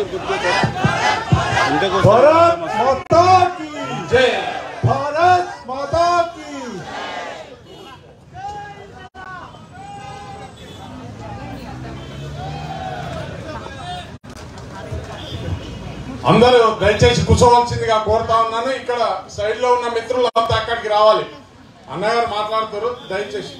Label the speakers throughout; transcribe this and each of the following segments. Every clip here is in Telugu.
Speaker 1: भारत माता की जय भारत माता की
Speaker 2: అందరూ దయచేసి కూర్చోవాల్సిందిగా కోరుతా ఉన్నాను ఇక్కడ సైడ్ లో ఉన్న మిత్రులంతా అక్కడికి రావాలి అన్నగారు మాట్లాడుతారు దయచేసి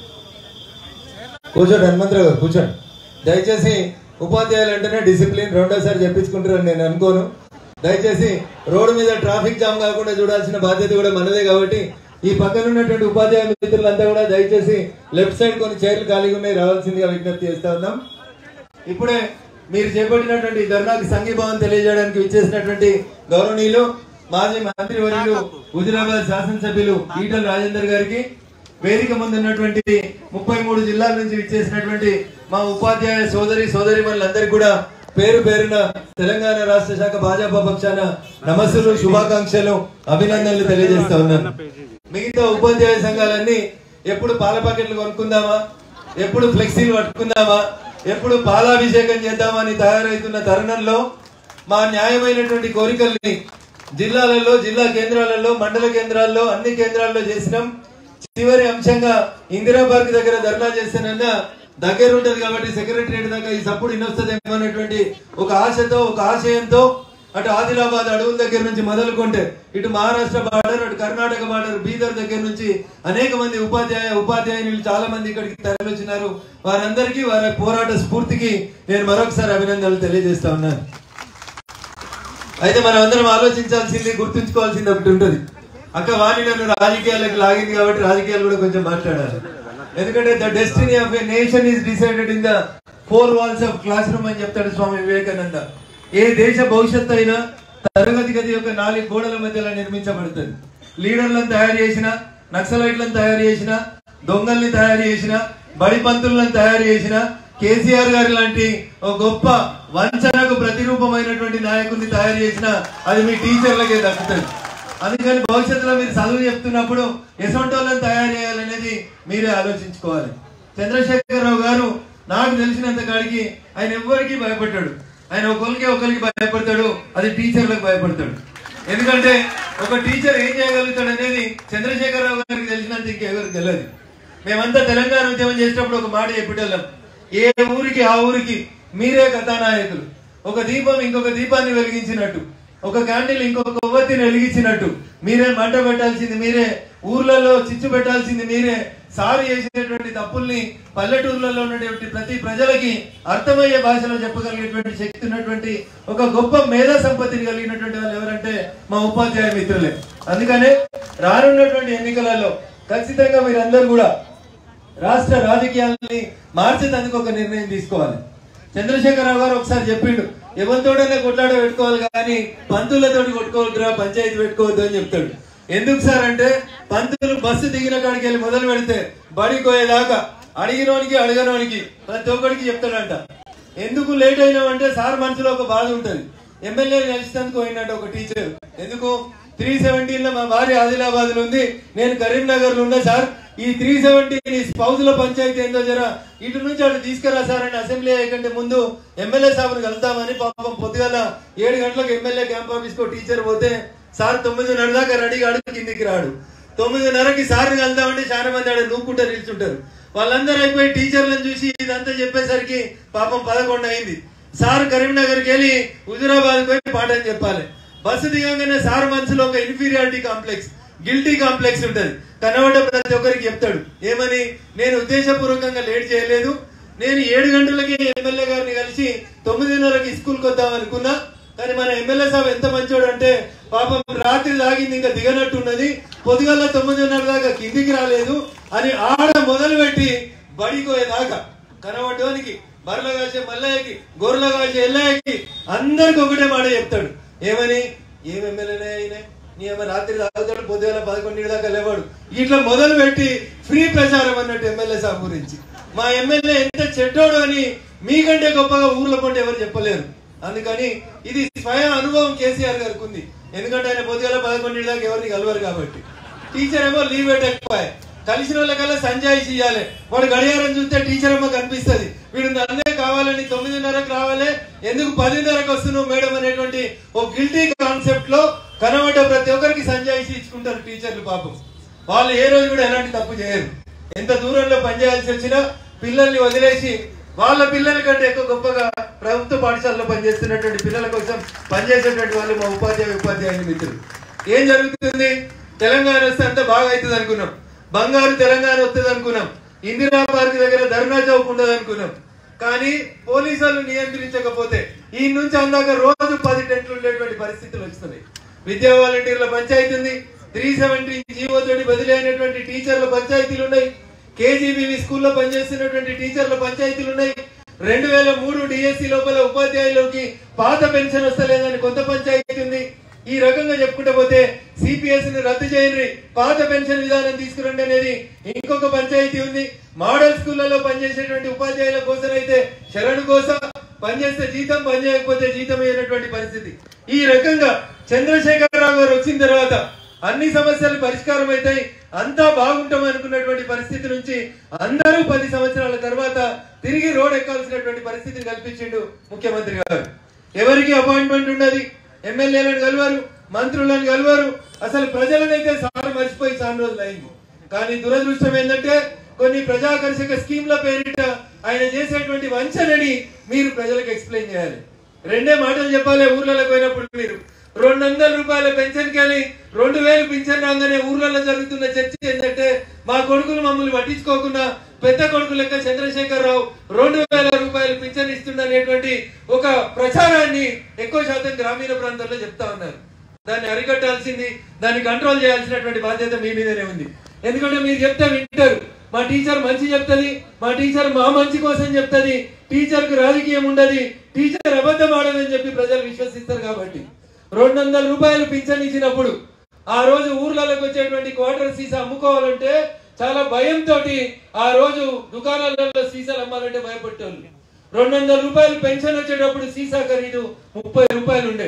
Speaker 3: కూర్చోండి హనుమంతరావు గారు కూర్చోండి దయచేసి ఉపాధ్యాయులు అంటేనే డిసిప్లిన్ రెండోసారి చెప్పించుకుంటారని నేను అనుకోను దయచేసి రోడ్డు మీద ట్రాఫిక్ జామ్ కాకుండా చూడాల్సిన బాధ్యత కూడా మనదే కాబట్టి ఈ పక్కన ఉన్నటువంటి ఉపాధ్యాయ మిత్రులంతా కూడా దయచేసి లెఫ్ట్ సైడ్ కొన్ని చైర్లు ఖాళీగా ఉన్నాయి రావాల్సిందిగా విజ్ఞప్తి చేస్తా ఉన్నాం ఇప్పుడే మీరు చేపట్టినటువంటి ఈ ధర్నాకి సంఘీభావం తెలియజేయడానికి విచ్చేసినటువంటి గౌరవనీయులు మాజీ మంత్రి వర్యులు హుజురాబాద్ శాసనసభ్యులు ఈటల రాజేందర్ గారికి వేదిక ముందు ఉన్నటువంటి ముప్పై మూడు జిల్లాల నుంచి విచ్చేసినటువంటి మా ఉపాధ్యాయ సోదరి సోదరి అందరికీ కూడా పేరు పేరున తెలంగాణ రాష్ట్ర శాఖ భాజపా పక్షాన నమస్సులు శుభాకాంక్షలు అభినందనలు తెలియజేస్తా ఉన్నాను మిగతా ఉపాధ్యాయ సంఘాలన్నీ ఎప్పుడు పాల ప్యాకెట్లు కొనుక్కుందామా ఎప్పుడు ఫ్లెక్సీలు పట్టుకుందామా ఎప్పుడు పాలాభిషేకం చేద్దామని తయారవుతున్న తరుణంలో మా న్యాయమైనటువంటి కోరికల్ని జిల్లాలలో జిల్లా కేంద్రాలలో మండల కేంద్రాల్లో అన్ని కేంద్రాల్లో చేసినాం చివరి అంశంగా ఇందిరా పార్క్ దగ్గర ధర్నా చేస్తానన్నా దగ్గర ఉంటది కాబట్టి సెక్రటరియట్ దాకా ఈ సప్పుడు ఇనొస్తుందేమో అనేటువంటి ఒక ఆశతో ఒక ఆశయంతో అటు ఆదిలాబాద్ అడవుల దగ్గర నుంచి మొదలుకుంటే ఇటు మహారాష్ట్ర బార్డర్ అటు కర్ణాటక బార్డర్ బీదర్ దగ్గర నుంచి అనేక మంది ఉపాధ్యాయ ఉపాధ్యాయులు చాలా మంది ఇక్కడికి తరలివచ్చినారు వారందరికీ వారి పోరాట స్ఫూర్తికి నేను మరొకసారి అభినందనలు తెలియజేస్తా ఉన్నాను అయితే మనం అందరం ఆలోచించాల్సింది గుర్తుంచుకోవాల్సింది ఒకటి ఉంటుంది అక్క వాణి నన్ను రాజకీయాలకు లాగింది కాబట్టి రాజకీయాలు కూడా కొంచెం మాట్లాడాలి ఎందుకంటే the destiny of a nation is decided in the four walls of classroom అని చెప్తాడు స్వామి వివేకానంద ఏ దేశ భవిష్యత్తు అయినా తరగతి గది యొక్క నాలుగు గోడల మధ్యలో నిర్మించబడుతుంది లీడర్లను తయారు చేసిన నక్సలైట్లను తయారు చేసిన దొంగల్ని తయారు చేసిన బడి పంతులను తయారు చేసిన కేసీఆర్ గారి లాంటి ఒక గొప్ప వంచనకు ప్రతిరూపమైనటువంటి నాయకుడిని తయారు చేసిన అది మీ టీచర్లకే దక్కుతుంది అందుకని భవిష్యత్తులో మీరు చదువు చెప్తున్నప్పుడు ఎసొంటి వాళ్ళని తయారు చేయాలనేది మీరే ఆలోచించుకోవాలి చంద్రశేఖరరావు గారు నాకు తెలిసినంత కాడికి ఆయన ఎవ్వరికీ భయపడ్డాడు ఆయన ఒకరికి ఒకరికి భయపడతాడు అది టీచర్లకు భయపడతాడు ఎందుకంటే ఒక టీచర్ ఏం చేయగలుగుతాడు అనేది చంద్రశేఖరరావు గారికి తెలిసినంత ఇంకెవరికి తెలియదు మేమంతా తెలంగాణ ఉద్యమం చేసినప్పుడు ఒక మాట చెప్పేటోళ్ళం ఏ ఊరికి ఆ ఊరికి మీరే కథానాయకులు ఒక దీపం ఇంకొక దీపాన్ని వెలిగించినట్టు ఒక క్యాండిల్ ఇంకొక కొవ్వొత్తిని వెలిగించినట్టు మీరే మంట పెట్టాల్సింది మీరే ఊర్లలో చిచ్చు పెట్టాల్సింది మీరే సారు చేసినటువంటి తప్పుల్ని పల్లెటూర్లలో ఉన్నటువంటి ప్రతి ప్రజలకి అర్థమయ్యే భాషలో చెప్పగలిగేటువంటి శక్తి ఉన్నటువంటి ఒక గొప్ప మేధా సంపత్తిని కలిగినటువంటి వాళ్ళు ఎవరంటే మా ఉపాధ్యాయ మిత్రులే అందుకనే రానున్నటువంటి ఎన్నికలలో ఖచ్చితంగా మీరందరూ కూడా రాష్ట్ర రాజకీయాలని మార్చేందుకు ఒక నిర్ణయం తీసుకోవాలి చంద్రశేఖరరావు గారు ఒకసారి చెప్పిండు ఎవరితోడైనా కొట్లాడ పెట్టుకోవాలి కానీ పంతులతోటి కొట్టుకోవద్దురా పంచాయతీ పెట్టుకోవద్దు అని చెప్తాడు ఎందుకు సార్ అంటే పంతులు బస్సు దిగిన కాడికి వెళ్ళి మొదలు పెడితే బడి పోయేదాకా అడిగినోనికి అడగనోనికి ప్రతి ఒక్కడికి చెప్తాడంట ఎందుకు లేట్ అయినామంటే సార్ మనసులో ఒక బాధ ఉంటది ఎమ్మెల్యే గెలిచినందుకు పోయినట్టు ఒక టీచర్ ఎందుకు త్రీ సెవెంటీన్ లో మా భార్య ఆదిలాబాద్ లో ఉంది నేను కరీంనగర్ లో ఉన్నా సార్ ఈ త్రీ సెవెంటీన్ స్పౌజుల పంచాయతీ ఏందో జర ఇటు నుంచి అటు తీసుకురా సార్ అని అసెంబ్లీ అయ్యకంటే ముందు ఎమ్మెల్యే సాబుని కలుద్దామని పాపం పొద్దుగల ఏడు గంటలకు ఎమ్మెల్యే క్యాంప్ ఆఫీస్ కో టీచర్ పోతే సార్ తొమ్మిదిన్నర దాకా రెడీగా అడుగు కిందికి రాడు తొమ్మిదిన్నరకి సార్ని కలుద్దామంటే చాలా మంది ఆడ నూక్కుంటారు నిల్చుంటారు వాళ్ళందరూ అయిపోయి టీచర్లను చూసి ఇదంతా చెప్పేసరికి పాపం పదకొండు అయింది సార్ కరీంనగర్కి వెళ్ళి హుజురాబాద్ పోయి పాఠం చెప్పాలి బస్సు దిగంగానే సార్ మనసులో ఒక ఇన్ఫీరియారిటీ కాంప్లెక్స్ గిల్టీ కాంప్లెక్స్ ఉంటది కనబడ్డ ప్రతి ఒక్కరికి చెప్తాడు ఏమని నేను ఉద్దేశపూర్వకంగా లేట్ చేయలేదు నేను ఏడు గంటలకి ఎమ్మెల్యే గారిని కలిసి తొమ్మిదిన్నరకి స్కూల్కి వద్దాం అనుకున్నా కానీ మన ఎమ్మెల్యే సాబ్ ఎంత మంచోడు అంటే పాపం రాత్రి తాగింది ఇంకా దిగనట్టున్నది పొద్దుగల తొమ్మిదిన్నర దాకా కిందికి రాలేదు అని ఆడ మొదలు పెట్టి బడిపోయేదాకా కనబడ్డానికి బర్రెల కాసే మల్లయ్యకి గొర్రెల కాసే ఎల్లయ్యకి అందరికి ఒకటే మాట చెప్తాడు ఏమని ఏం ఎమ్మెల్యేనే అయినా నీ ఏమో రాత్రి తాగుతాడు పొద్దుగల పదకొండు దాకా లేవాడు ఇట్లా మొదలు పెట్టి ఫ్రీ ప్రచారం అన్నట్టు ఎమ్మెల్యే సాబ్ గురించి మా ఎమ్మెల్యే ఎంత చెడ్డోడు అని మీకంటే గొప్పగా ఊర్లో పంటే ఎవరు చెప్పలేరు అందుకని ఇది స్వయం అనుభవం కేసీఆర్ గారికి ఉంది ఎందుకంటే ఆయన పొద్దుగల పదకొండు దాకా ఎవరిని కలవరు కాబట్టి టీచర్ ఏమో లీవ్ పెట్టకపోయా కలిసిన వాళ్ళకల్లా సంజాయిషి ఇవ్వాలి వాడు గడియారం చూస్తే టీచర్ అమ్మ కనిపిస్తుంది వీడు నన్నే కావాలని తొమ్మిదిన్నరకు రావాలి ఎందుకు పదిన్నరకు వస్తున్నావు మేడం అనేటువంటి ఓ గిల్టీ కాన్సెప్ట్ లో కనబడ్డ ప్రతి ఒక్కరికి సంజాయిషి ఇచ్చుకుంటారు టీచర్లు పాపం వాళ్ళు ఏ రోజు కూడా ఎలాంటి తప్పు చేయరు ఎంత దూరంలో పనిచేయాల్సి వచ్చినా పిల్లల్ని వదిలేసి వాళ్ళ పిల్లల కంటే ఎక్కువ గొప్పగా ప్రభుత్వ పాఠశాలలో పనిచేస్తున్నటువంటి పిల్లల కోసం పనిచేసేటువంటి వాళ్ళు మా ఉపాధ్యాయ ఉపాధ్యాయుని మిత్రులు ఏం జరుగుతుంది తెలంగాణ వస్తే అంతా బాగా అవుతుంది అనుకున్నాం బంగారు తెలంగాణ వస్తుంది అనుకున్నాం ఇందిరా పార్క్ దగ్గర ధర్నా చౌక్ ఉండదు అనుకున్నాం కానీ పోలీసులు నియంత్రించకపోతే ఈ నుంచి అందాక రోజు పది టెంట్లు ఉండేటువంటి పరిస్థితులు వస్తున్నాయి విద్యా వాలంటీర్ల పంచాయతీ ఉంది త్రీ సెవెంటీ జీవో తోటి బదిలీ అయినటువంటి టీచర్ల పంచాయతీలు ఉన్నాయి కేజీబీవీ స్కూల్లో పనిచేస్తున్నటువంటి టీచర్ల పంచాయతీలు ఉన్నాయి రెండు వేల మూడు డిఎస్సి లోపల ఉపాధ్యాయులకి పాత పెన్షన్ వస్తలేదని కొత్త పంచాయతీ ఉంది ఈ రకంగా చెప్పుకుంటూ పోతే సిపిఎస్ ని రద్దు చేయండి పాత పెన్షన్ విధానం తీసుకురండి అనేది ఇంకొక పంచాయతీ ఉంది మోడల్ స్కూళ్లలో పనిచేసేటువంటి ఉపాధ్యాయుల కోసం అయితే శరణు కోసం పనిచేస్తే జీతం పని చేయకపోతే జీతం అయినటువంటి పరిస్థితి ఈ రకంగా చంద్రశేఖరరావు గారు వచ్చిన తర్వాత అన్ని సమస్యలు పరిష్కారం అవుతాయి అంతా బాగుంటాం అనుకున్నటువంటి పరిస్థితి నుంచి అందరూ పది సంవత్సరాల తర్వాత తిరిగి రోడ్ ఎక్కాల్సినటువంటి పరిస్థితిని కల్పించిండు ముఖ్యమంత్రి గారు ఎవరికి అపాయింట్మెంట్ ఉండదు ఎమ్మెల్యేలను కలవరు మంత్రులను కలవరు అసలు ప్రజలనైతే సార్ మర్చిపోయి చాలా రోజులు అయింది కానీ దురదృష్టం ఏంటంటే కొన్ని ప్రజాకర్షక స్కీమ్ల పేరిట ఆయన చేసేటువంటి వంచనని మీరు ప్రజలకు ఎక్స్ప్లెయిన్ చేయాలి రెండే మాటలు చెప్పాలి ఊర్లలో పోయినప్పుడు మీరు రెండు వందల రూపాయల పెన్షన్ కానీ రెండు వేలు పింఛన్ రాగానే ఊర్లలో జరుగుతున్న చర్చ ఏంటంటే మా కొడుకులు మమ్మల్ని పట్టించుకోకుండా పెద్ద కొడుకు లెక్క చంద్రశేఖర్ రావు రెండు వేల రూపాయలు పింఛన్ ఇస్తుందనేటువంటి ఒక ప్రచారాన్ని ఎక్కువ శాతం గ్రామీణ ప్రాంతాల్లో చెప్తా ఉన్నారు దాన్ని అరికట్టాల్సింది దాన్ని కంట్రోల్ చేయాల్సినటువంటి బాధ్యత మీ మీదనే ఉంది ఎందుకంటే మీరు చెప్తే వింటారు మా టీచర్ మంచి చెప్తది మా టీచర్ మా మంచి కోసం చెప్తది టీచర్ కు రాజకీయం ఉండదు టీచర్ అబద్ధం ఆడదని చెప్పి ప్రజలు విశ్వసిస్తారు కాబట్టి రెండు వందల రూపాయలు పింఛన్ ఇచ్చినప్పుడు ఆ రోజు ఊర్లలోకి వచ్చేటువంటి క్వార్టర్ సీసా అమ్ముకోవాలంటే చాలా భయంతో ఆ రోజు దుకాణాలలో సీసాలు అమ్మాలంటే భయపడేవాళ్ళు రెండు వందల రూపాయలు పెన్షన్ వచ్చేటప్పుడు సీసా ఖరీదు ముప్పై రూపాయలు ఉండే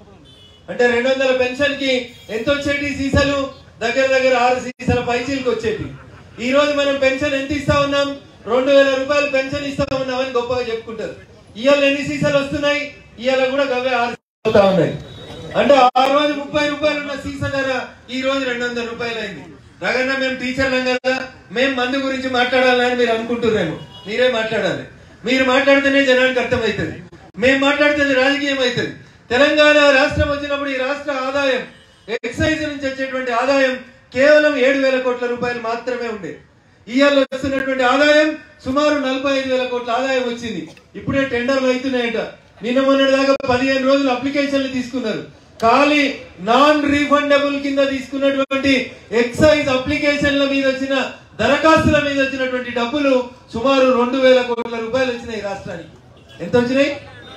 Speaker 3: అంటే రెండు వందల పెన్షన్ కి ఎంత వచ్చేటి సీసాలు దగ్గర దగ్గర ఆరు సీసాల పైచీలకు వచ్చేటి ఈ రోజు మనం పెన్షన్ ఎంత ఇస్తా ఉన్నాం రెండు వేల రూపాయలు పెన్షన్ ఇస్తా ఉన్నామని గొప్పగా చెప్పుకుంటారు ఇవాళ ఎన్ని సీసాలు వస్తున్నాయి ఇవాళ కూడా గవే ఆరు సీసాలు అవుతా ఉన్నాయి అంటే ఆ రోజు ముప్పై రూపాయలు ఉన్న సీసా ధర ఈ రోజు రెండు వందల రూపాయలు అయింది రగన్న మేము టీచర్లం కదా మేము మందు గురించి మాట్లాడాలని మీరు అనుకుంటున్నాము మీరే మాట్లాడాలి మీరు మాట్లాడితేనే జనానికి అర్థమవుతుంది మేము మాట్లాడితే రాజకీయం అవుతుంది తెలంగాణ రాష్ట్రం వచ్చినప్పుడు ఈ రాష్ట్ర ఆదాయం ఎక్సైజ్ నుంచి వచ్చేటువంటి ఆదాయం కేవలం ఏడు వేల కోట్ల రూపాయలు మాత్రమే ఉండే ఇవాళ వస్తున్నటువంటి ఆదాయం సుమారు నలభై ఐదు వేల కోట్ల ఆదాయం వచ్చింది ఇప్పుడే టెండర్లు అవుతున్నాయట నిన్న మొన్నటి దాకా పదిహేను రోజులు అప్లికేషన్లు తీసుకున్నారు ఖాళీ నాన్ రీఫండబుల్ కింద తీసుకున్నటువంటి ఎక్సైజ్ అప్లికేషన్ల మీద వచ్చిన దరఖాస్తుల మీద వచ్చినటువంటి డబ్బులు సుమారు రెండు వేల కోట్ల రూపాయలు వచ్చినాయి రాష్ట్రానికి ఎంత వచ్చినాయి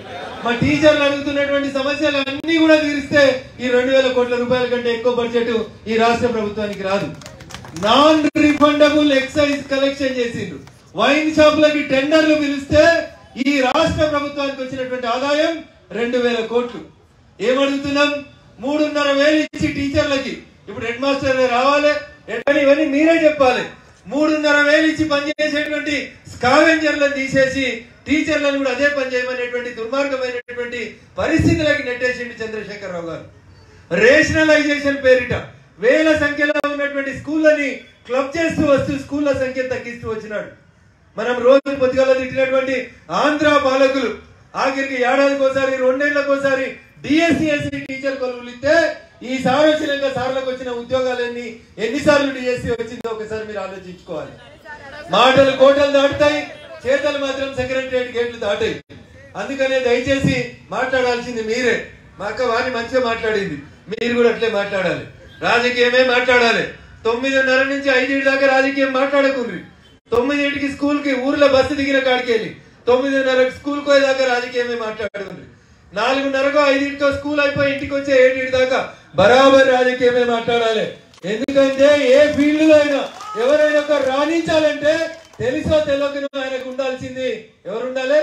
Speaker 3: మా టీచర్లు అడుగుతున్నటువంటి సమస్యలు అన్ని కూడా తీరిస్తే ఈ రెండు వేల కోట్ల రూపాయల కంటే ఎక్కువ బడ్జెట్ ఈ రాష్ట్ర ప్రభుత్వానికి రాదు నాన్ రిఫండబుల్ ఎక్సైజ్ కలెక్షన్ చేసిండ్రు వైన్ షాపులకి టెండర్లు పిలిస్తే ఈ రాష్ట్ర ప్రభుత్వానికి వచ్చినటువంటి ఆదాయం రెండు వేల కోట్లు ఏమడుగుతున్నాం మూడున్నర వేలు ఇచ్చి టీచర్లకి ఇప్పుడు హెడ్ మాస్టర్ రావాలి ఎట్లని ఇవన్నీ మీరే చెప్పాలి మూడున్నర వేలు ఇచ్చి పనిచేసేటువంటి స్కావెంజర్లను తీసేసి టీచర్లను కూడా అదే పని చేయమనేటువంటి దుర్మార్గమైనటువంటి పరిస్థితులకి నెట్టేసింది చంద్రశేఖరరావు గారు రేషనలైజేషన్ పేరిట వేల సంఖ్యలో ఉన్నటువంటి స్కూళ్ళని క్లబ్ చేస్తూ వస్తూ స్కూళ్ళ సంఖ్య తగ్గిస్తూ వచ్చినాడు మనం రోజు పొద్దుగాల తిట్టినటువంటి ఆంధ్ర పాలకులు ఆఖరికి ఏడాదికి ఒకసారి రెండేళ్లకు ఒకసారి డిఎస్సిఎస్సి టీచర్ కొలువులు ఇస్తే ఈ సార్ వచ్చినాక సార్లకు వచ్చిన ఉద్యోగాలన్నీ ఎన్నిసార్లు డిఎస్సి వచ్చిందో ఒకసారి మీరు ఆలోచించుకోవాలి మాటలు కోటలు దాటుతాయి చేతలు మాత్రం సెక్రటరియట్ గేట్లు దాటాయి అందుకనే దయచేసి మాట్లాడాల్సింది మీరే మా అక్క వారిని మంచిగా మాట్లాడింది మీరు కూడా అట్లే మాట్లాడాలి రాజకీయమే మాట్లాడాలి తొమ్మిదిన్నర నుంచి ఐదింటి దాకా రాజకీయం మాట్లాడకుండ్రి తొమ్మిదింటికి స్కూల్ కి ఊర్లో బస్సు దిగిన కాడికి వెళ్ళి తొమ్మిదిన్నర స్కూల్ పోయేదాకా రాజకీయమే మాట్లాడుకుండ్రి నాలుగున్నరకు ఐదింటితో స్కూల్ అయిపోయి ఇంటికి వచ్చే ఏడింటి దాకా బరాబర్ రాజకీయమే మాట్లాడాలి ఎందుకంటే ఏ ఫీల్డ్ లో అయినా ఎవరైనా ఒక రాణించాలంటే తెలుసో తెలియకనో ఆయనకు ఉండాల్సింది ఎవరు ఉండాలి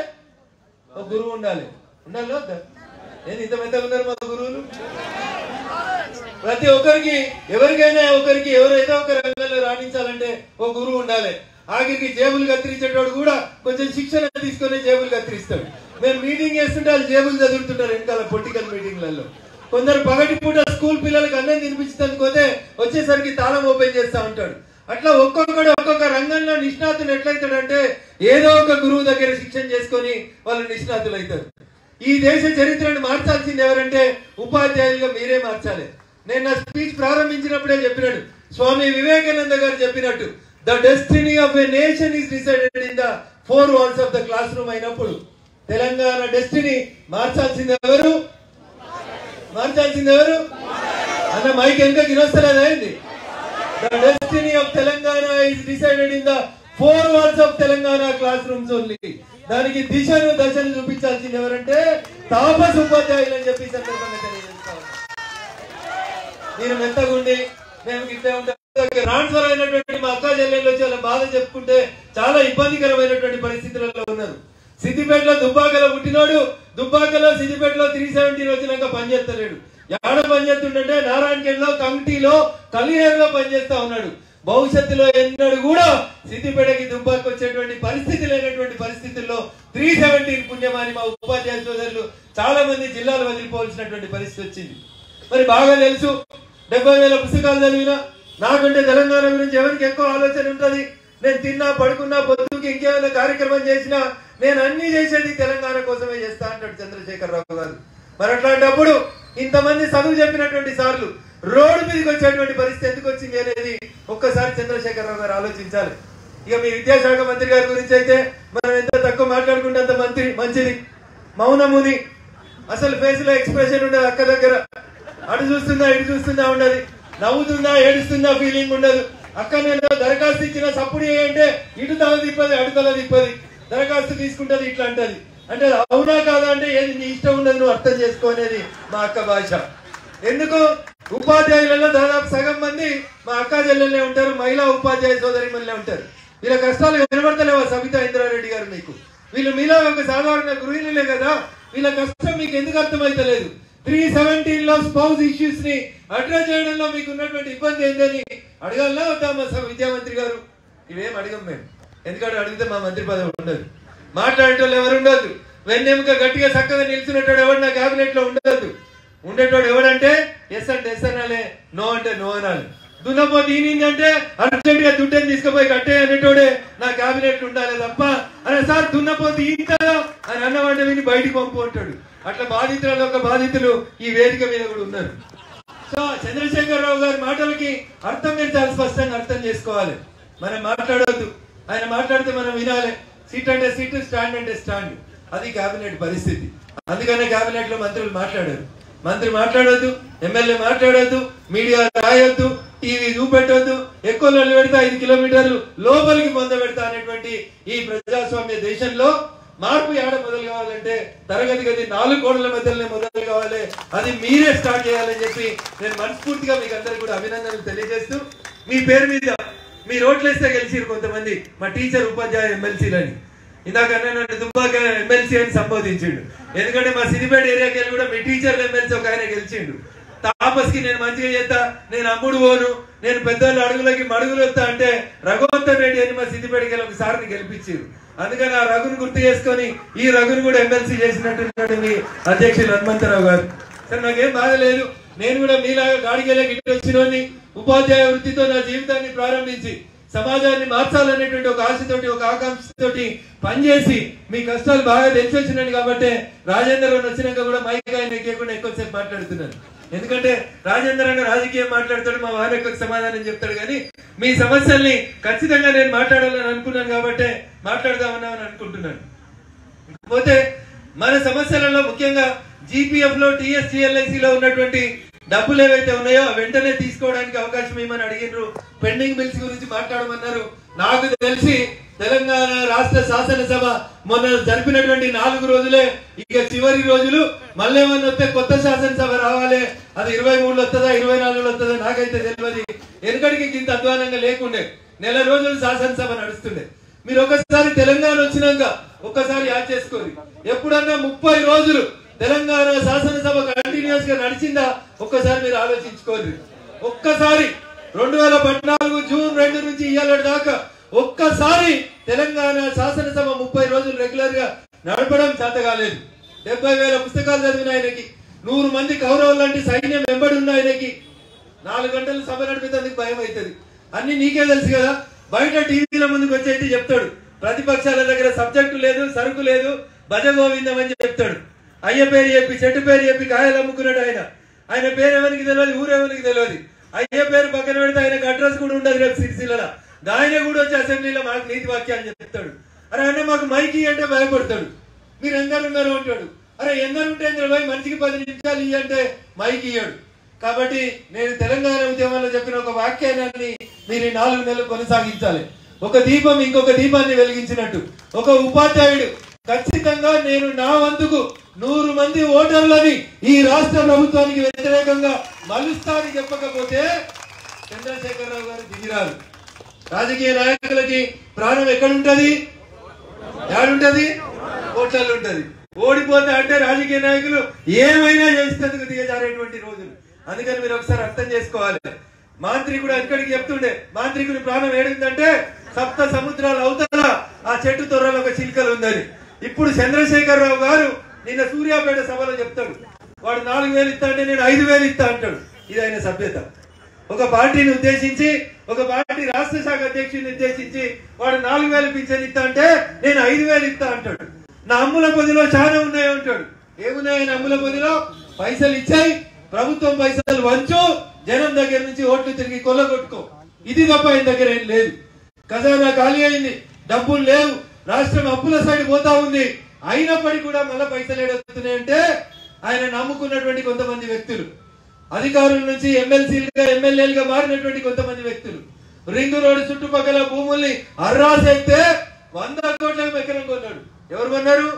Speaker 3: ఒక గురువు ఉండాలి ఉండాలి వద్దా? ఏంది ఇంత మెత్తగా ఉన్నారు మా గురువులు ప్రతి ఒక్కరికి ఎవరికైనా ఒకరికి ఎవరైనా ఒక రంగంలో విద్యాలయంలో రాణించాలంటే ఓ గురువు ఉండాలి ఆఖరికి జేబులు కత్తిరించేటోడు కూడా కొంచెం శిక్షణ తీసుకొని జేబులు కత్తిరిస్తాడు మేము మీటింగ్ చేస్తుంటే వాళ్ళు జేబులు చదువుతుంటారు వెనకాల పొలిటికల్ మీటింగ్లలో కొందరు పగటి పూట స్కూల్ పిల్లలకి అన్నం తినిపించడానికి పోతే వచ్చేసరికి తాళం ఓపెన్ చేస్తా ఉంటాడు అట్లా ఒక్కొక్కడు ఒక్కొక్క రంగంలో నిష్ణాతులు ఎట్లయితాడంటే ఏదో ఒక గురువు దగ్గర శిక్షణ చేసుకొని వాళ్ళు నిష్ణాతులు అవుతారు ఈ దేశ చరిత్రను మార్చాల్సింది ఎవరంటే ఉపాధ్యాయులుగా మీరే మార్చాలి నేను నా స్పీచ్ ప్రారంభించినప్పుడే చెప్పినాడు స్వామి వివేకానంద గారు చెప్పినట్టు the destiny of a nation is decided in the four walls of the classroom అయినప్పుడు తెలంగాణ డెస్టినీ మార్చాల్సింది ఎవరు మార్చాల్సింది ఎవరు అన్న మైక్ వెనుక గినొస్తలేదా ఏంది the destiny of Telangana is decided in the four walls of Telangana classrooms only దానికి దిశను దశను చూపించాల్సింది ఎవరంటే తాపస్ ఉపాధ్యాయులు అని చెప్పి ఈ సందర్భంగా తెలియజేస్తా ఉన్నా. మీరు మెత్తగుండి మేము ఇట్లా ఉంటాం ట్రాన్స్ఫర్ అయినటువంటి మా అక్క చెల్లెళ్ళు వచ్చి వాళ్ళ బాధ చెప్పుకుంటే చాలా ఇబ్బందికరమైనటువంటి పరిస్థితులలో ఉన్నారు సిద్దిపేటలో దుబ్బాకలో పుట్టినోడు దుబ్బాకలో సిద్దిపేటలో త్రీ సెవెంటీన్ వచ్చినాక పనిచేస్తలేడు ఎక్కడ పనిచేస్తుండే నారాయణఖేడ్లో కంటిలో కలినేరులో పనిచేస్తా ఉన్నాడు భవిష్యత్తులో ఎన్నడూ కూడా సిద్దిపేటకి దుబ్బాకి వచ్చేటువంటి పరిస్థితి లేనటువంటి పరిస్థితుల్లో త్రీ సెవెంటీన్ పుణ్యమాని మా ఉపాధ్యాయ సోదరులు చాలా మంది జిల్లాలు వదిలిపోవాల్సినటువంటి పరిస్థితి వచ్చింది మరి బాగా తెలుసు డెబ్బై వేల పుస్తకాలు చదివినా నాకంటే తెలంగాణ గురించి ఎవరికి ఎక్కువ ఆలోచన ఉంటది నేను తిన్నా పడుకున్నా పొద్దుకి ఇంకేమైనా కార్యక్రమం చేసినా నేను అన్ని చేసేది తెలంగాణ కోసమే చేస్తా అంటాడు చంద్రశేఖరరావు గారు మరి అట్లాంటప్పుడు ఇంతమంది చదువు చెప్పినటువంటి సార్లు రోడ్డు మీదకి వచ్చేటువంటి పరిస్థితి ఎందుకు వచ్చింది అనేది ఒక్కసారి చంద్రశేఖరరావు గారు ఆలోచించాలి ఇక మీ విద్యాశాఖ మంత్రి గారి గురించి అయితే మనం ఎంత తక్కువ మాట్లాడుకుంటే అంత మంత్రి మంచిది మౌనముని అసలు ఫేస్ లో ఎక్స్ప్రెషన్ ఉండదు అక్క దగ్గర అటు చూస్తుందా ఇటు చూస్తుందా ఉండదు నవ్వుతుందా ఏడుస్తుందా ఫీలింగ్ ఉండదు అక్క నేను దరఖాస్తు ఇచ్చిన సప్పుడు అంటే ఇటు తల తిప్పది అటు తల తిప్పది దరఖాస్తు తీసుకుంటది ఇట్లా అంటది అంటే అది అవునా కాదా అంటే ఏది నీ ఇష్టం ఉండదు నువ్వు అర్థం చేసుకోనేది మా అక్క భాష ఎందుకు ఉపాధ్యాయులలో దాదాపు సగం మంది మా అక్క చెల్లెళ్ళే ఉంటారు మహిళా ఉపాధ్యాయ సోదరి ఉంటారు వీళ్ళ కష్టాలు వినబడతలేవా సబితా ఇంద్రారెడ్డి గారు మీకు వీళ్ళు మీలో ఒక సాధారణ గృహిణులే కదా వీళ్ళ కష్టం మీకు ఎందుకు అర్థమైతలేదు త్రీ సెవెంటీన్ లో స్పౌస్ ఇష్యూస్ ని అడ్రస్ చేయడంలో మీకు ఉన్నటువంటి ఇబ్బంది ఏందని అడగాలనా వద్దా మా స- విద్యామంత్రి గారు ఇవేం అడగం మేము ఎందుకంటే అడిగితే మా మంత్రి పదవి ఉండదు మాట్లాడేటోళ్ళు ఎవరు ఉండదు వెన్నెముక గట్టిగా చక్కగా నిల్చున్నట్టు ఎవరు నా కేబినెట్ లో ఉండదు ఉండేటోడు ఎవడంటే ఎస్ అంటే ఎస్ అనాలే నో అంటే నో అనాలి దున్నపోతే ఈనిందంటే అర్జెంట్ గా దుడ్డని తీసుకుపోయి కట్టే అనేటోడే నా కేబినెట్ ఉండాలి తప్ప అరే సార్ దున్నపోతే ఈంతదా అని అన్నవాడి విని బయటికి పంపు అంటాడు అట్లా బాధితులలో ఒక బాధితులు ఈ వేదిక మీద కూడా ఉన్నారు సో చంద్రశేఖరరావు గారి మాటలకి అర్థం మీరు చాలా స్పష్టంగా అర్థం చేసుకోవాలి మనం మాట్లాడవద్దు ఆయన మాట్లాడితే మనం వినాలి సీట్ అంటే సీట్ స్టాండ్ అంటే స్టాండ్ అది కేబినెట్ పరిస్థితి అందుకనే కేబినెట్ లో మంత్రులు మాట్లాడారు మంత్రి మాట్లాడొద్దు ఎమ్మెల్యే మాట్లాడొద్దు మీడియా రాయొద్దు టీవీ చూపెట్టొద్దు ఎక్కువ లొల్లి పెడితే ఐదు కిలోమీటర్లు లోపలికి పొంద పెడతా అనేటువంటి ఈ ప్రజాస్వామ్య దేశంలో మార్పు ఏడ మొదలు కావాలంటే తరగతి గది నాలుగు కోడల మధ్యలోనే మొదలు కావాలి అది మీరే స్టార్ట్ చేయాలని చెప్పి నేను మనస్ఫూర్తిగా మీకు అందరికి కూడా అభినందనలు తెలియజేస్తూ మీ పేరు మీద మీ రోడ్లేస్తే గెలిచిరు కొంతమంది మా టీచర్ ఉపాధ్యాయ ఎమ్మెల్సీలని ఇందాక నన్ను దుబ్బాక ఎమ్మెల్సీ అని సంబోధించిండు ఎందుకంటే మా సిద్దిపేట ఏరియాకి వెళ్ళి కూడా మీ టీచర్ ఎమ్మెల్సీ ఒక ఆయన గెలిచిండు తాపస్ కి నేను మంచిగా చేస్తా నేను అమ్ముడు పోను నేను పెద్దోళ్ళ అడుగులకి మడుగులు వస్తా అంటే రఘువంతన్ రెడ్డి అని మా సిద్దిపేటకి వెళ్ళి ఒకసారిని గెలిపించారు అందుకని ఆ రఘుని గుర్తు చేసుకొని ఈ రఘుని కూడా ఎమ్మెల్సీ చేసినట్టున్నాడు మీ అధ్యక్షులు హనుమంతరావు గారు సరే నాకేం బాధ లేదు నేను కూడా మీలాగా గాడికెళ్ళకి ఇటు వచ్చినోని ఉపాధ్యాయ వృత్తితో నా జీవితాన్ని ప్రారంభించి సమాజాన్ని మార్చాలనేటువంటి ఒక ఆశతోటి ఒక ఆకాంక్షతోటి పనిచేసి మీ కష్టాలు బాగా తెలిసి వచ్చినాను కాబట్టి రాజేందర్ అన్న వచ్చినాక కూడా మైక్ ఆయన ఎక్కకుండా ఎక్కువసేపు మాట్లాడుతున్నాను ఎందుకంటే రాజేందర్ అన్న రాజకీయం మాట్లాడతాడు మా వారి యొక్క సమాధానం చెప్తాడు కానీ మీ సమస్యల్ని ఖచ్చితంగా నేను మాట్లాడాలని అనుకున్నాను కాబట్టి మాట్లాడదామని అనుకుంటున్నాను పోతే మన సమస్యలలో ముఖ్యంగా జీపీఎఫ్ లో టిఎస్టిఎల్ఐసి లో ఉన్నటువంటి డబ్బులు ఏవైతే ఉన్నాయో అవి వెంటనే తీసుకోవడానికి అవకాశం ఏమని అడిగినారు పెండింగ్ బిల్స్ గురించి మాట్లాడమన్నారు నాకు తెలిసి తెలంగాణ రాష్ట్ర శాసనసభ మొన్న జరిపినటువంటి నాలుగు రోజులే ఇక చివరి రోజులు మళ్ళీ ఏమన్నా వస్తే కొత్త శాసనసభ రావాలి అది ఇరవై మూడులో వస్తుందా ఇరవై నాలుగులో వస్తుందా నాకైతే తెలియదు వెనుకడికి ఇంత అధ్వానంగా లేకుండే నెల రోజులు శాసనసభ నడుస్తుండే మీరు ఒకసారి తెలంగాణ వచ్చినాక ఒక్కసారి యాడ్ చేసుకోండి ఎప్పుడన్నా ముప్పై రోజులు తెలంగాణ శాసనసభ కంటిన్యూస్ గా నడిచిందా ఒక్కసారి మీరు ఆలోచించుకోండి ఒక్కసారి రెండు వేల పద్నాలుగు జూన్ రెండు నుంచి ఇవాళ దాకా ఒక్కసారి తెలంగాణ శాసనసభ ముప్పై రోజులు రెగ్యులర్ గా నడపడం చేత కాలేదు డెబ్బై వేల పుస్తకాలు చదివిన ఆయనకి నూరు మంది కౌరవులు లాంటి సైన్యం వెంబడి ఉన్న ఆయనకి నాలుగు గంటలు సభ నడిపేందుకు భయం అవుతుంది అన్ని నీకే తెలుసు కదా బయట టీవీల ముందుకు వచ్చి అయితే చెప్తాడు ప్రతిపక్షాల దగ్గర సబ్జెక్టు లేదు సరుకు లేదు భజ గోవిందం అని చెప్తాడు అయ్య పేరు చెప్పి చెట్టు పేరు చెప్పి కాయలు అమ్ముకున్నాడు ఆయన ఆయన పేరు ఎవరికి తెలియదు ఊరెవరికి తెలియదు అయ్య పేరు పక్కన పెడితే ఆయనకు అడ్రస్ కూడా ఉండదు రేపు సిరిసిల్ల ఆయన కూడా వచ్చి అసెంబ్లీలో మాకు నీతి వాక్యాలు చెప్తాడు అరే అంటే మాకు మైకి అంటే భయపడతాడు మీరు ఎందరు ఉన్నారు అంటాడు అరే ఎందరు ఉంటే ఎందరు పోయి మనిషికి పది నిమిషాలు ఇయ్యి అంటే మైకి ఇయ్యాడు కాబట్టి నేను తెలంగాణ ఉద్యమంలో చెప్పిన ఒక వాక్యాన్ని మీరు ఈ నాలుగు నెలలు కొనసాగించాలి ఒక దీపం ఇంకొక దీపాన్ని వెలిగించినట్టు ఒక ఉపాధ్యాయుడు ఖచ్చితంగా నేను నా వంతుకు నూరు మంది ఓటర్లని ఈ రాష్ట్ర ప్రభుత్వానికి వ్యతిరేకంగా మలుస్తానని చెప్పకపోతే చంద్రశేఖరరావు గారు దిగిరారు రాజకీయ నాయకులకి ప్రాణం ఎక్కడుంటది ఏడుంటది ఓట్లలో ఉంటది ఓడిపోతే అంటే రాజకీయ నాయకులు ఏమైనా చేసేందుకు దిగజారేటువంటి రోజులు అందుకని మీరు ఒకసారి అర్థం చేసుకోవాలి మాంత్రికుడు ఎక్కడికి చెప్తుండే మాంత్రికుడి ప్రాణం ఏడిందంటే సప్త సముద్రాల అవతల ఆ చెట్టు తొర్రలో ఒక చిలుకలు ఉందని ఇప్పుడు చంద్రశేఖరరావు గారు నిన్న సూర్యాపేట సభలో చెప్తాడు వాడు నాలుగు వేలు ఇస్తా అంటే నేను ఐదు వేలు ఇస్తా అంటాడు ఇది ఆయన సభ్యత ఒక పార్టీని ఉద్దేశించి ఒక పార్టీ రాష్ట్ర శాఖ అధ్యక్షుడిని ఉద్దేశించి వాడు నాలుగు వేలు పింఛన్ ఇస్తా అంటే నేను ఐదు వేలు ఇస్తా అంటాడు నా అమ్ముల పొదిలో చాలా ఉన్నాయి అంటాడు ఏమున్నాయి ఆయన అమ్ముల పొదిలో పైసలు ఇచ్చాయి ప్రభుత్వం పైసలు వంచు జనం దగ్గర నుంచి ఓట్లు తిరిగి కొల్లగొట్టుకో ఇది తప్ప ఆయన దగ్గర ఏం లేదు ఖజానా ఖాళీ అయింది డబ్బులు లేవు రాష్ట్రం అప్పుల సైడ్ పోతా ఉంది అయినప్పటికీ కూడా మళ్ళీ పైసలు ఏడవుతున్నాయంటే ఆయన నమ్ముకున్నటువంటి కొంతమంది వ్యక్తులు అధికారుల నుంచి ఎమ్మెల్సీలుగా ఎమ్మెల్యేలుగా మారినటువంటి కొంతమంది వ్యక్తులు రింగ్ రోడ్డు చుట్టుపక్కల భూముల్ని అర్రాసైతే వంద కోట్ల ఎకరం కొన్నాడు ఎవరు కొన్నారు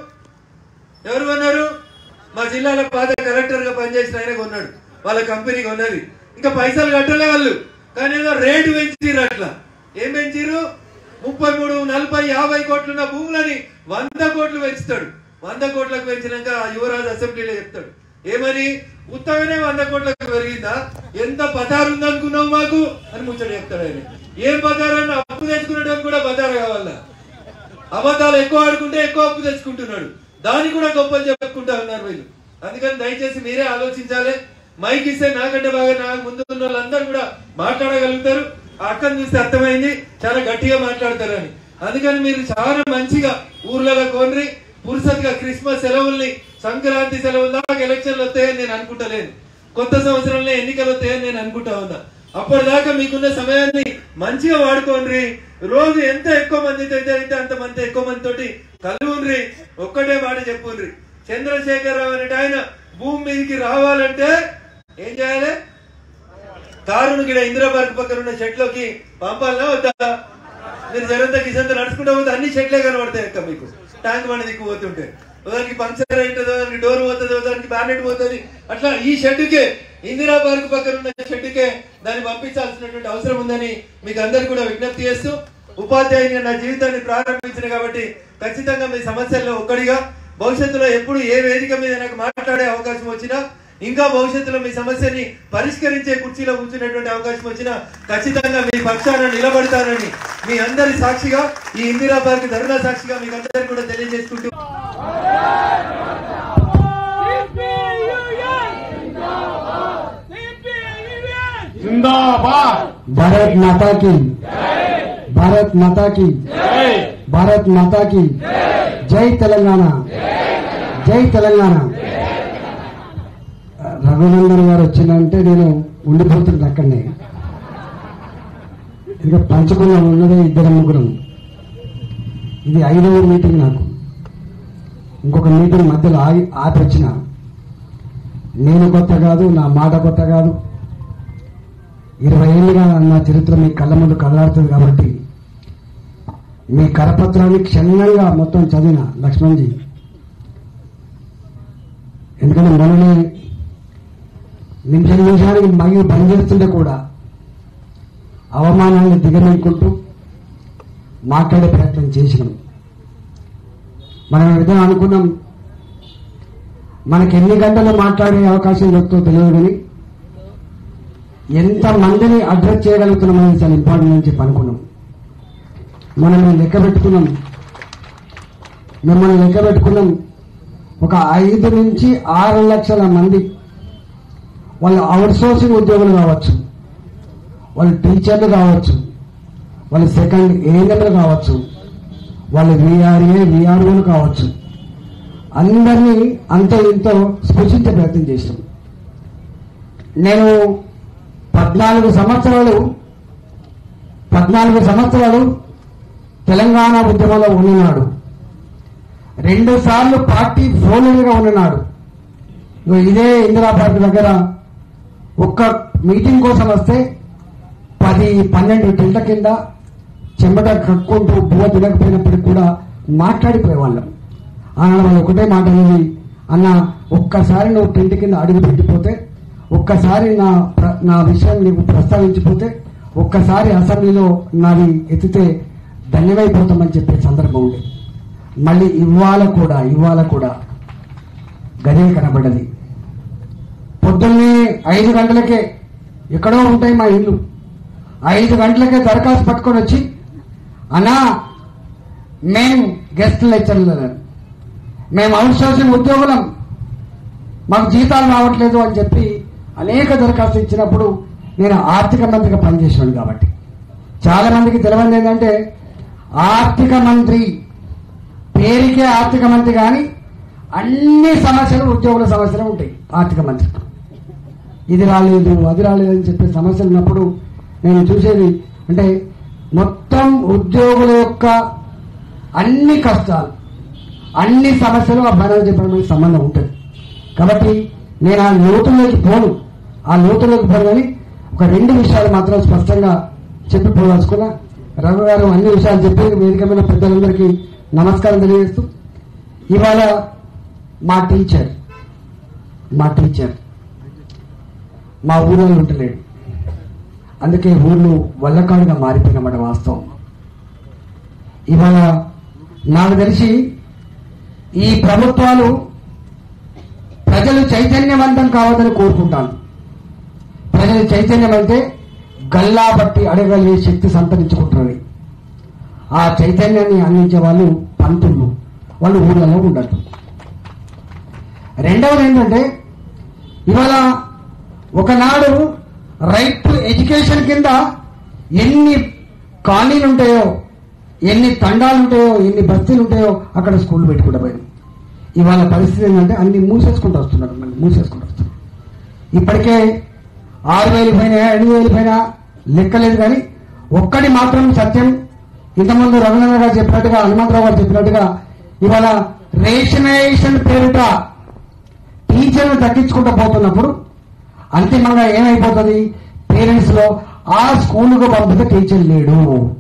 Speaker 3: ఎవరు కొన్నారు మా జిల్లాలో పాత కలెక్టర్ గా పనిచేసిన ఆయన కొన్నాడు వాళ్ళ కంపెనీ కొన్నది ఇంకా పైసలు కట్టలే వాళ్ళు కానీ ఏదో రేటు పెంచిరు అట్లా ఏం పెంచిరు ముప్పై మూడు నలభై యాభై కోట్లున్న భూములని వంద కోట్లు పెంచుతాడు వంద కోట్లకు పెంచినాక ఆ యువరాజు అసెంబ్లీలో చెప్తాడు ఏమని ఉత్తగానే వంద కోట్లకు పెరిగిందా ఎంత బజార్ ఉందనుకున్నావు మాకు అని ముచ్చట చెప్తాడు ఆయన ఏం బజార్ అన్న అప్పు తెచ్చుకునేటప్పుడు కూడా బజార్ కావాలా అబద్ధాలు ఎక్కువ ఆడుకుంటే ఎక్కువ అప్పు తెచ్చుకుంటున్నాడు దాన్ని కూడా గొప్పలు చెప్పుకుంటా ఉన్నారు వీళ్ళు అందుకని దయచేసి మీరే ఆలోచించాలి మైక్ ఇస్తే నాకంటే బాగా నాకు ముందు ఉన్న వాళ్ళందరూ కూడా మాట్లాడగలుగుతారు ఆ అక్కని చూస్తే అర్థమైంది చాలా గట్టిగా మాట్లాడతారని అందుకని మీరు చాలా మంచిగా ఊర్లలో కోనరి పురుసత్గా క్రిస్మస్ సెలవుల్ని సంక్రాంతి సెలవుల దాకా ఎలక్షన్లు వస్తాయని నేను అనుకుంటలేను కొత్త సంవత్సరంలో ఎన్నికలు వస్తాయని నేను అనుకుంటా ఉన్నా అప్పటిదాకా మీకున్న సమయాన్ని మంచిగా వాడుకోండి రోజు ఎంత ఎక్కువ మంది అయితే అయితే అంత మంది ఎక్కువ మంది తోటి కలువుండ్రి ఒక్కటే మాట చెప్పుండ్రి చంద్రశేఖరరావు అనేటి ఆయన భూమి మీదకి రావాలంటే ఏం చేయాలి కారును ఇక్కడ ఇందిరా పార్క్ పక్కన ఉన్న చెట్లోకి పంపాలనా వద్దా మీరు జరంత కిసంత నడుచుకుంటూ పోతే అన్ని చెట్లే కనబడతాయి అక్క మీకు ట్యాంక్ బండి దిక్కు పోతుంటే దానికి పంక్చర్ అవుతుందో దానికి డోర్ పోతుందో దానికి బ్యానెట్ పోతుంది అట్లా ఈ షెడ్డుకే ఇందిరా పార్క్ పక్కన ఉన్న షెడ్డుకే దాన్ని పంపించాల్సినటువంటి అవసరం ఉందని మీకు అందరికి కూడా విజ్ఞప్తి చేస్తూ ఉపాధ్యాయునిగా నా జీవితాన్ని ప్రారంభించిన కాబట్టి ఖచ్చితంగా మీ సమస్యల్లో ఒక్కడిగా భవిష్యత్తులో ఎప్పుడు ఏ వేదిక మీద నాకు మాట్లాడే అవకాశం వచ్చినా ఇంకా భవిష్యత్తులో మీ సమస్యని పరిష్కరించే కుర్చీలో కూర్చునేటువంటి అవకాశం వచ్చినా ఖచ్చితంగా మీ పక్షాన నిలబడతానని మీ అందరి సాక్షిగా ఈ ఇందిరా పార్క్ ధర్నా సాక్షిగా మీకు అందరికీ కూడా తెలియజేసుకుంటూ
Speaker 2: जिंदाबाद
Speaker 4: भारत माता की भारत माता की भारत माता की జై తెలంగాణ జై తెలంగాణ రఘునందన్ గారు వచ్చిందంటే నేను ఉండిపోతుంది అక్కడనే ఇక పంచుకున్నాం ఉన్నదే ఇద్దరు ముగ్గురం ఇది ఐదవ మీటింగ్ నాకు ఇంకొక మీటింగ్ మధ్యలో ఆగి ఆపి వచ్చిన నేను కొత్త కాదు నా మాట కొత్త కాదు ఇరవై ఏళ్ళుగా నా చరిత్ర మీ కళ్ళ ముందు కదలాడుతుంది కాబట్టి మీ కరపత్రాన్ని క్షుణ్ణంగా మొత్తం చదివిన లక్ష్మణ్జీ ఎందుకంటే మొన్ననే నిమిషం నిమిషానికి మగి బంద్ చేస్తుంటే కూడా అవమానాన్ని దిగమింకుంటూ మాట్లాడే ప్రయత్నం చేసినాం మనం ఏదో అనుకున్నాం మనకి ఎన్ని గంటలు మాట్లాడే అవకాశం దొరుకుతో తెలియదు కానీ ఎంత మందిని అడ్రస్ చేయగలుగుతున్నాం అనేది చాలా ఇంపార్టెంట్ అని చెప్పి అనుకున్నాం మనం లెక్క పెట్టుకున్నాం మిమ్మల్ని లెక్క పెట్టుకున్నాం ఒక ఐదు నుంచి ఆరు లక్షల మంది వాళ్ళు అవుట్ సోర్సింగ్ ఉద్యోగులు కావచ్చు వాళ్ళు టీచర్లు కావచ్చు వాళ్ళు సెకండ్ ఏఎన్ఎంలు కావచ్చు వాళ్ళు విఆర్ఏ విఆర్ఓలు కావచ్చు అందరినీ అంతో ఇంతో స్పృశించే ప్రయత్నం చేసాం నేను పద్నాలుగు సంవత్సరాలు పద్నాలుగు సంవత్సరాలు తెలంగాణ ఉద్యమంలో ఉన్నాడు రెండు సార్లు పార్టీ ఫోన్లుగా ఉన్నాడు ఇగో ఇదే ఇందిరా పార్క్ దగ్గర ఒక్క మీటింగ్ కోసం వస్తే పది పన్నెండు టెంట్ల కింద చెమట కక్కుంటూ బువ్వ తినకపోయినప్పటికి కూడా మాట్లాడిపోయేవాళ్ళం ఆనాడు వాళ్ళు ఒకటే మాట అనేది అన్న ఒక్కసారి నువ్వు టెంట్ కింద అడుగు పెట్టిపోతే ఒక్కసారి నా ప్ర- నా విషయం నీకు ప్రస్తావించిపోతే ఒక్కసారి అసెంబ్లీలో నాది ఎత్తితే ధన్యమైపోతామని చెప్పే సందర్భం ఉంది మళ్ళీ ఇవాళ కూడా ఇవాళ కూడా గదే కనబడ్డది పొద్దున్నే ఐదు గంటలకే ఎక్కడో ఉంటాయి మా ఇల్లు ఐదు గంటలకే దరఖాస్తు పట్టుకొని వచ్చి అన్నా మేము గెస్ట్ లెక్చర్లు మేము అవుట్ సోర్సింగ్ ఉద్యోగులం మాకు జీతాలు రావట్లేదు అని చెప్పి అనేక దరఖాస్తు ఇచ్చినప్పుడు నేను ఆర్థిక మంత్రిగా పనిచేసాను కాబట్టి చాలా మందికి తెలియదు ఏంటంటే ఆర్థిక మంత్రి పేరుకే ఆర్థిక మంత్రి కానీ అన్ని సమస్యలు ఉద్యోగుల సమస్యలు ఉంటాయి ఆర్థిక మంత్రికి ఇది రాలేదు అది రాలేదు అని చెప్పే సమస్యలు ఉన్నప్పుడు నేను చూసేది అంటే మొత్తం ఉద్యోగుల యొక్క అన్ని కష్టాలు అన్ని సమస్యలు ఆ ఫైనాన్స్ డిపార్ట్మెంట్ సంబంధం ఉంటుంది కాబట్టి నేను ఆ లోతుల్లోకి పోను ఆ లోతుల్లోకి పోను కానీ ఒక రెండు విషయాలు మాత్రం స్పష్టంగా చెప్పిపోదలుచుకున్నా రఘు గారు అన్ని విషయాలు చెప్పి వేదిక మీద పెద్దలందరికీ నమస్కారం తెలియజేస్తూ ఇవాళ మా టీచర్ మా టీచర్ మా ఊళ్ళో ఉంటలేడు అందుకే ఊళ్ళు వల్లకాడుగా మారిపోయినమాట వాస్తవం ఇవాళ నాకు తెలిసి ఈ ప్రభుత్వాలు ప్రజలు చైతన్యవంతం కావద్దని కోరుకుంటాను ప్రజలు చైతన్యం అంటే గల్లా బట్టి అడగలిగే శక్తి సంతరించుకుంటున్నది ఆ చైతన్యాన్ని అందించే వాళ్ళు పంతులు వాళ్ళు ఊళ్ళలో ఉండదు రెండవది ఏంటంటే ఇవాళ ఒకనాడు రైట్ టు ఎడ్యుకేషన్ కింద ఎన్ని కాలనీలు ఉంటాయో ఎన్ని తండాలు ఉంటాయో ఎన్ని బస్తీలు ఉంటాయో అక్కడ స్కూల్ పెట్టుకుంటా పోయింది ఇవాళ పరిస్థితి ఏంటంటే అన్ని మూసేసుకుంటూ వస్తున్నారు మళ్ళీ మూసేసుకుంటూ వస్తున్నారు ఇప్పటికే ఆరు వేలు పైన ఎనిమిది వేలు పైన లెక్కలేదు కానీ ఒక్కటి మాత్రం సత్యం ఇంతకుముందు రఘునంద గారు చెప్పినట్టుగా హనుమంతరావు గారు చెప్పినట్టుగా ఇవాళ రేషనైజేషన్ పేరుట టీచర్లు తగ్గించుకుంటూ పోతున్నప్పుడు అంతిమంగా ఏమైపోతుంది పేరెంట్స్ లో ఆ స్కూలుకు పంపితే టీచర్ లేడు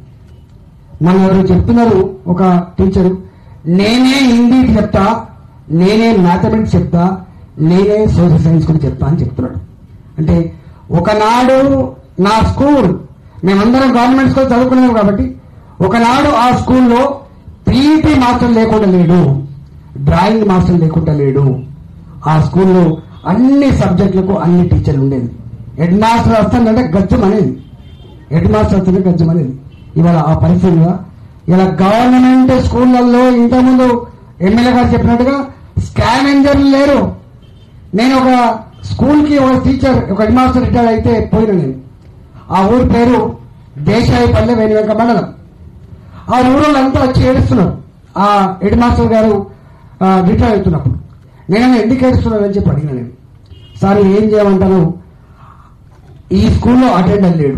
Speaker 4: మన ఎవరు చెప్తున్నారు ఒక టీచరు నేనే హిందీ చెప్తా నేనే మ్యాథమెటిక్స్ చెప్తా నేనే సోషల్ సైన్స్ కూడా చెప్తా అని చెప్తున్నాడు అంటే ఒకనాడు నా స్కూల్ మేమందరం గవర్నమెంట్ స్కూల్ చదువుకున్నాం కాబట్టి ఒకనాడు ఆ స్కూల్లో పీఈటీ మాస్టర్ లేకుండా లేడు డ్రాయింగ్ మాస్టర్ లేకుండా లేడు ఆ స్కూల్లో అన్ని సబ్జెక్టులకు అన్ని టీచర్లు ఉండేది హెడ్ మాస్టర్ వస్తుందంటే గజ్జం అనేది హెడ్ మాస్టర్ వస్తుంటే గజ్జం అనేది ఇవాళ ఆ పరిస్థితిగా ఇలా గవర్నమెంట్ స్కూళ్ళల్లో ఇంతకుముందు ఎమ్మెల్యే గారు చెప్పినట్టుగా స్కావెంజర్లు లేరు నేను ఒక స్కూల్ కి ఒక టీచర్ ఒక హెడ్ మాస్టర్ రిటైర్ అయితే పోయిన నేను ఆ ఊరి పేరు దేశాయిపల్లె వేణువెంక మండలం ఆ ఊరోళ్ళంతా వచ్చి ఏడుస్తున్నారు ఆ హెడ్ మాస్టర్ గారు ఆ, రిటైర్ అవుతున్నప్పుడు నేను ఎందుకు ఏడుస్తున్నాను అని చెప్పి అడిగిన నేను సార్ ఏం చేయమంటాను ఈ స్కూల్లో అటెండర్ లేడు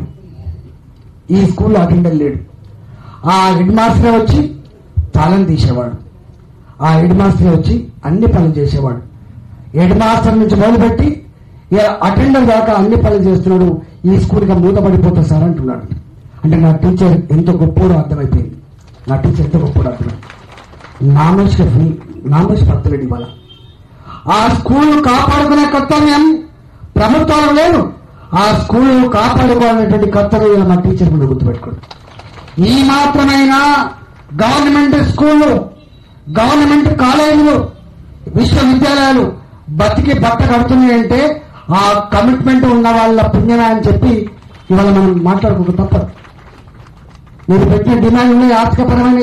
Speaker 4: ఈ స్కూల్లో అటెండర్ లేడు ఆ హెడ్ మాస్టరే వచ్చి తాళం తీసేవాడు ఆ హెడ్ మాస్టరే వచ్చి అన్ని పనులు చేసేవాడు హెడ్ మాస్టర్ నుంచి మొదలుపెట్టి ఇలా అటెండర్ దాకా అన్ని పనులు చేస్తున్నాడు ఈ స్కూల్కి మూతపడిపోతా సార్ అంటున్నాడు అంటే నా టీచర్ ఎంత గొప్పోడో అర్థమైపోయింది నా టీచర్ ఎంత గొప్పోడో అర్థమైంది నామోష్కి నామోష్ పడతలేడు ఇవాళ ఆ స్కూల్ కాపాడుకునే కర్తవ్యం ప్రభుత్వాలకు లేదు ఆ స్కూల్ కాపాడుకోవాలనేటువంటి కర్తవ్యం ఇలా మా టీచర్ ముందు గుర్తుపెట్టుకోండి ఈ మాత్రమైనా గవర్నమెంట్ స్కూళ్ళు గవర్నమెంట్ కాలేజీలు విశ్వవిద్యాలయాలు బతికి బట్ట కడుతున్నాయంటే ఆ కమిట్మెంట్ ఉన్న వాళ్ళ పుణ్యమే అని చెప్పి ఇవాళ మనం మాట్లాడుకోక తప్పదు మీరు పెట్టిన డిమాండ్ ఉన్నాయి ఆర్థికపరమైన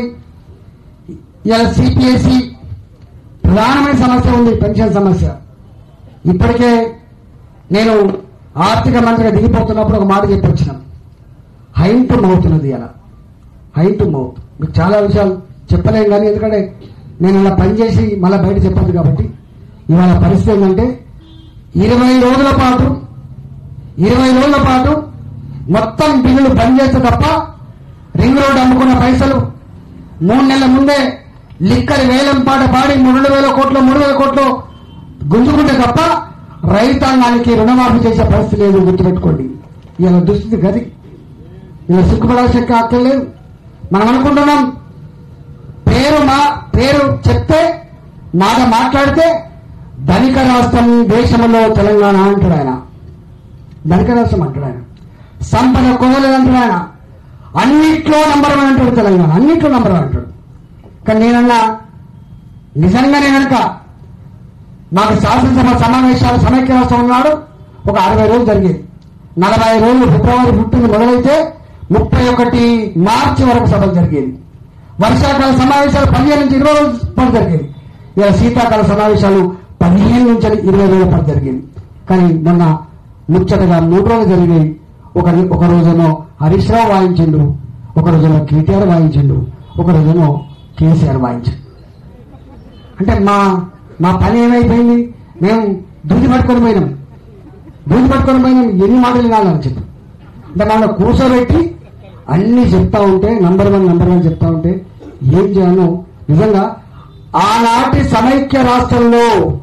Speaker 4: ఇవాళ సిపిఎస్సి ప్రధానమైన సమస్య ఉంది పెన్షన్ సమస్య ఇప్పటికే నేను ఆర్థిక మంత్రిగా దిగిపోతున్నప్పుడు ఒక మాట చెప్పి వచ్చినాం హైన్ టు మౌత్ ఉన్నది అలా హైన్ టు మౌత్ మీకు చాలా విషయాలు చెప్పలేం కానీ ఎందుకంటే నేను ఇలా పనిచేసి మళ్ళీ బయట చెప్పదు కాబట్టి ఇవాళ పరిస్థితి ఏంటంటే ఇరవై రోజుల పాటు ఇరవై రోజుల పాటు మొత్తం బిల్లులు బంద్ చేస్తే తప్ప రింగ్ రోడ్ అమ్ముకున్న పైసలు మూడు నెలల ముందే లిక్కర్ వేలం పాట పాడి మూడు వేల కోట్లు మూడు వేల కోట్లు గుంజుకుంటే తప్ప రైతాంగానికి రుణమాఫీ చేసే పరిస్థితి లేదు గుర్తుపెట్టుకోండి ఇలా దుస్థితి గది ఇలా సిగ్గుపడాల్సిన అక్కర్లేదు మనం అనుకుంటున్నాం పేరు మా పేరు చెప్తే మాట మాట్లాడితే ధనిక రాష్ట్రం దేశంలో తెలంగాణ అంటాడు ఆయన ధనిక రాష్ట్రం అంటాడు ఆయన సంపద కొనలేదు అంటాడు ఆయన అన్నిట్లో నంబర్ వన్ అంటాడు తెలంగాణ అన్నిట్లో నంబర్ వన్ అంటాడు కానీ నేనన్నా నిజంగానే కనుక నాకు శాసనసభ సమావేశాలు సమైక్య రాష్ట్రం ఉన్నాడు ఒక అరవై రోజులు జరిగేది నలభై రోజులు ఫిబ్రవరి ఫిఫ్టీన్ మొదలైతే ముప్పై ఒకటి మార్చి వరకు సభలు జరిగేది వర్షాకాల సమావేశాలు పదిహేను నుంచి ఇరవై రోజుల పాటు జరిగేది ఇలా శీతాకాల సమావేశాలు పదిహేను నుంచి ఇరవై రోజుల పాటు జరిగేది కానీ మొన్న ముచ్చటగా మూడు రోజులు జరిగాయి ఒక ఒక రోజేమో హరీష్ రావు వాయించిండు ఒక రోజేమో కేటీఆర్ వాయించిండు ఒక రోజేమో కేసీఆర్ వాయించిండు అంటే మా మా పని ఏమైపోయింది మేము దూది పట్టుకొని పోయినాం దూది పట్టుకొని పోయినాం ఎన్ని మాటలు వినాలని చెప్పి అంటే మన కూర్చోబెట్టి అన్ని చెప్తా ఉంటే నంబర్ వన్ నంబర్ వన్ చెప్తా ఉంటే ఏం చేయాలో నిజంగా ఆనాటి సమైక్య రాష్ట్రంలో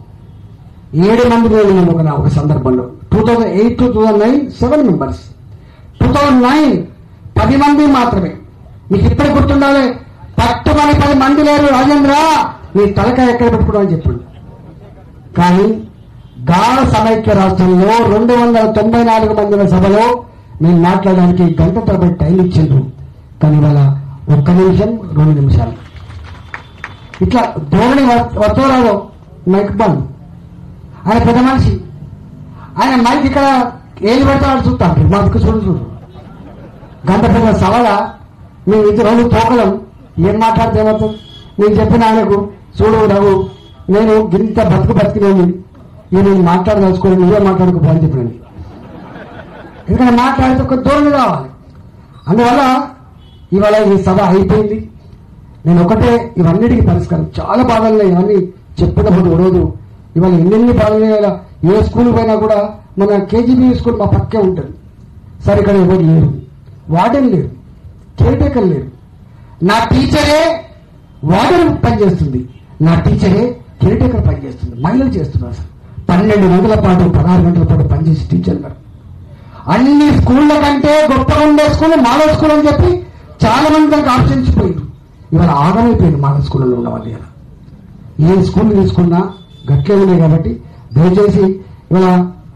Speaker 4: ఏడు మంది వెళ్ళినాం ఒక ఒక సందర్భంలో two thousand eight to two thousand nine seven members two thousand nine పది మంది మాత్రమే మీకు ఇప్పుడు గుర్తుండాలి పట్టుమని పది మంది లేరు రాజేంద్ర నీ తలకాయ ఎక్కడ పెట్టుకోవడం చెప్పండి కానీ గాఢ సమైక్య రాష్ట్రంలో రెండు వందల తొంభై నాలుగు మందిల సభలో నేను మాట్లాడడానికి గంట తరబడి టైం ఇచ్చిండ్రు కానీ ఇవాళ ఒక్క నిమిషం రెండు నిమిషాలు ఇట్లా ధోరణి వర్తవరావు మైక్ బంద్ ఆయన పెద్ద మనిషి ఆయన మైక్ ఇక్కడ ఏది పెడతాడు చూస్తాడు మా దిక్కు చూడు చూడు గంట పెద్ద సవల మేము ఇద్దరు రెండు తోకలం ఏం మాట్లాడితే ఏమవుతుంది నేను చెప్పిన ఆయనకు చూడు రఘు నేను గింత బతుకు బతికినేది ఇక నేను మాట్లాడదలుచుకోని నువ్వే మాట్లాడుకో అని చెప్పినండి ఎందుకంటే మాట్లాడితే ఒక ధోరణి కావాలి అందువల్ల ఇవాళ ఈ సభ అయిపోయింది నేను ఒకటే ఇవన్నిటికీ పరిష్కారం చాలా బాధలు ఇవన్నీ చెప్పినప్పుడు రోజు ఇవాళ ఎన్నెన్ని బాధలు ఇవాళ ఏ స్కూల్ పోయినా కూడా మన కేజీబీ స్కూల్ మా పక్కే ఉంటుంది సరే ఇక్కడ ఎవరు లేరు వార్డెన్ లేరు కేర్ టేకర్ లేరు నా టీచరే వార్డెన్ పనిచేస్తుంది నా టీచరే కేర్ టేకర్ పనిచేస్తుంది మహిళలు చేస్తున్నారు సార్ పన్నెండు గంటల పాటు పదహారు గంటల పాటు పనిచేసి టీచర్ గారు అన్ని స్కూళ్ళ కంటే గొప్పగా ఉండే స్కూల్ మాడల్ స్కూల్ అని చెప్పి చాలా మంది దానికి ఆలోచించిపోయారు ఇవాళ ఆగమైపోయింది మాడల్ స్కూల్లో ఉన్న వాళ్ళు ఇలా ఏ స్కూల్ తీసుకున్నా గట్లే ఉన్నాయి కాబట్టి దయచేసి ఇవాళ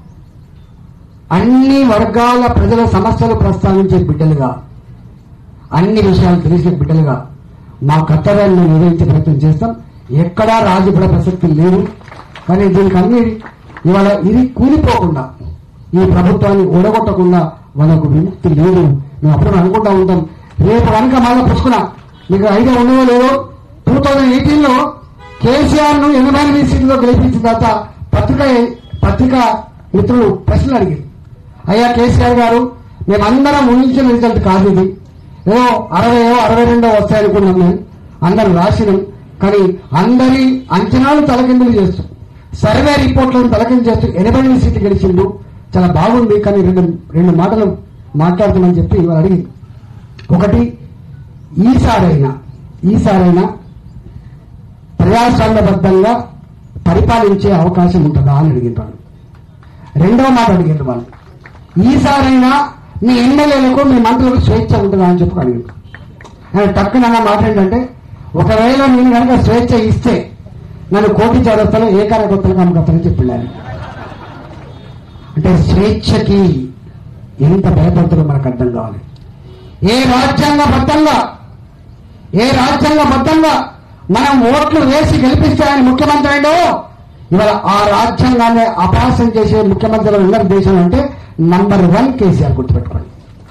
Speaker 4: అన్ని వర్గాల ప్రజల సమస్యలు ప్రస్తావించే బిడ్డలుగా అన్ని విషయాలు తెలిసే బిడ్డలుగా మా కర్తవ్యాన్ని నిర్వహించే ప్రయత్నం చేస్తాం ఎక్కడా రాజీపడే ప్రసక్తి లేదు కానీ దీనికి అన్ని ఇవాళ ఇది కూలిపోకుండా ఈ ప్రభుత్వాన్ని ఓడగొట్టకుండా వాళ్ళకు విముక్తి లేదు మేము అప్పుడు అనుకుంటా ఉంటాం రేపు కనుక మళ్ళీ పుచ్చుకున్నా మీకు ఐడియా ఉండవో లేదో టూ థౌజండ్ ఎయిటీన్ లో కేసీఆర్ ను ఎనభై ఎనిమిది సీట్లో గెలిపించిన తర్వాత పత్రిక పత్రిక మిత్రులు ప్రశ్నలు అడిగారు అయ్యా కేసీఆర్ గారు మేమందరం ఊహించిన రిజల్ట్ కాదు ఇది ఏదో అరవయో అరవై రెండో వస్తాయనుకున్నాం మేము అందరం రాసినాం కానీ అందరి అంచనాలు తలకిందులు చేస్తూ సర్వే రిపోర్ట్లను తలకిందు చేస్తూ ఎనభై ఎనిమిది సీట్లు గెలిచిండు చాలా బాగుంది కానీ రెండు రెండు మాటలు మాట్లాడుతామని చెప్పి వాళ్ళు అడిగింది ఒకటి ఈసారైనా ఈసారైనా ప్రజాస్వామ్యబద్ధంగా పరిపాలించే అవకాశం ఉంటుందా అని అడిగింటారు రెండవ మాట అడిగారు వాళ్ళు ఈసారైనా మీ ఎమ్మెల్యేలకు మీ మంత్రులకు స్వేచ్ఛ ఉంటుందా అని చెప్పి అడిగారు ఆయన టక్కున అన్న మాట ఏంటంటే ఒకవేళ నేను కనుక స్వేచ్ఛ ఇస్తే నన్ను కోటి చౌరస్తలో ఏకార కొత్తలు అమ్మకత్తని చెప్పిండు ఆయన అంటే స్వేచ్ఛకి ఎంత భయపడుతుందో మనకు అర్థం కావాలి ఏ రాజ్యాంగబద్ధంగా ఏ రాజ్యాంగబద్ధంగా మనం ఓట్లు వేసి గెలిపిస్తే ఆయన ముఖ్యమంత్రి అయిందో ఇవాళ ఆ రాజ్యాంగాన్ని అపహాస్యం చేసే ముఖ్యమంత్రులు ఉన్నారు దేశంలో అంటే నంబర్ వన్ కేసీఆర్ గుర్తుపెట్టుకోండి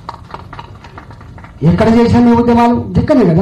Speaker 4: ఎక్కడ చేసిన ఈ ఉద్యమాలు దిక్కనే కదా